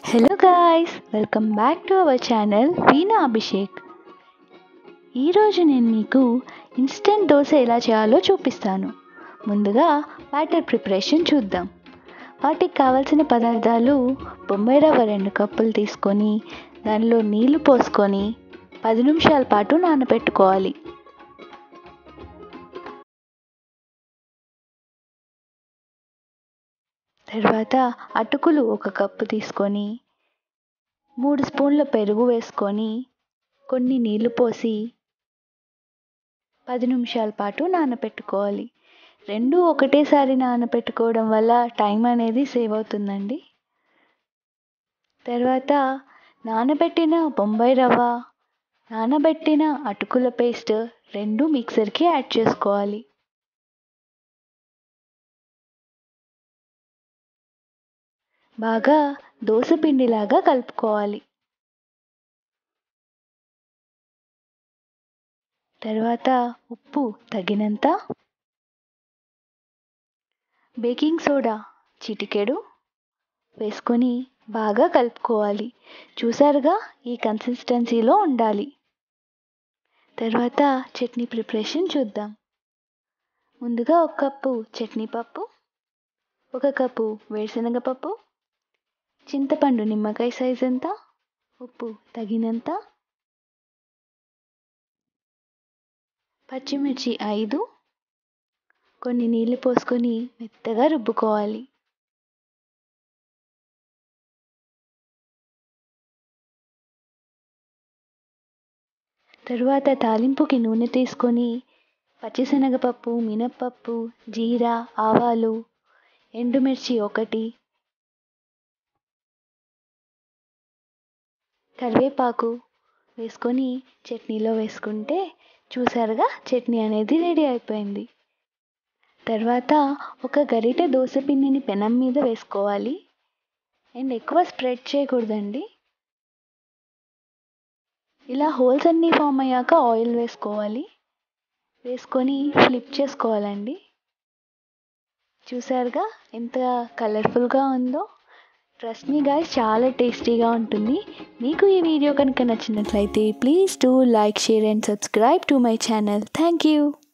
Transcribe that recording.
hello guys welcome back to our channel Veena Abhishek ఈరోజు నేను మీకు ఇన్స్టెంట్ దోశ ఎలా చేయాలో చూపిస్తాను ముందుగా బ్యాటర్ ప్రిపరేషన్ చూద్దాం వాటికి కావాల్సిన పదార్థాలు బొంబాయి రవ్వ రెండు కప్పులు తీసుకొని దానిలో నీళ్లు పోసుకొని పది నిమిషాల పాటు నానబెట్టుకోవాలి తర్వాత అటుకులు ఒక కప్పు తీసుకొని మూడు స్పూన్ల పెరుగు వేసుకొని కొన్ని నీళ్లు పోసి పది నిమిషాల పాటు నానబెట్టుకోవాలి రెండు ఒకటేసారి నానబెట్టుకోవడం వల్ల టైం అనేది సేవ్ అవుతుందండి తర్వాత నానబెట్టిన బొంబాయి రవ్వ నానబెట్టిన అటుకుల పేస్ట్ రెండు మిక్సర్కి యాడ్ చేసుకోవాలి బాగా దోశ పిండిలాగా కలుపుకోవాలి తర్వాత ఉప్పు తగినంత బేకింగ్ సోడా చిటికెడు వేసుకొని బాగా కలుపుకోవాలి చూసారుగా ఈ కన్సిస్టెన్సీలో ఉండాలి తర్వాత చట్నీ ప్రిపరేషన్ చూద్దాం ముందుగా ఒక కప్పు చట్నీ పప్పు ఒక కప్పు వేరుశనగ పప్పు చింతపండు నిమ్మకాయ సైజ్ ఎంత ఉప్పు తగినంత పచ్చిమిర్చి ఐదు కొన్ని నీళ్ళు పోసుకొని మెత్తగా రుబ్బుకోవాలి తరువాత తాలింపుకి నూనె తీసుకొని పచ్చిశనగపప్పు మినప్పప్పు జీరా ఆవాలు ఎండుమిర్చి ఒకటి కరివేపాకు వేసుకొని చట్నీలో వేసుకుంటే చూసారుగా చట్నీ అనేది రెడీ అయిపోయింది తర్వాత ఒక గరిటె దోశపిండిని పెనం మీద వేసుకోవాలి అండ్ ఎక్కువ స్ప్రెడ్ చేయకూడదండి ఇలా హోల్స్ అన్నీ ఫామ్ అయ్యాక ఆయిల్ వేసుకోవాలి వేసుకొని ఫ్లిప్ చేసుకోవాలండి చూసారుగా ఎంత కలర్ఫుల్గా ఉందో ట్రస్ట్ మీ గాయస్ చాలా టేస్టీగా ఉంటుంది మీకు ఈ వీడియో కనుక నచ్చినట్లయితే please do like share and subscribe to my channel thank you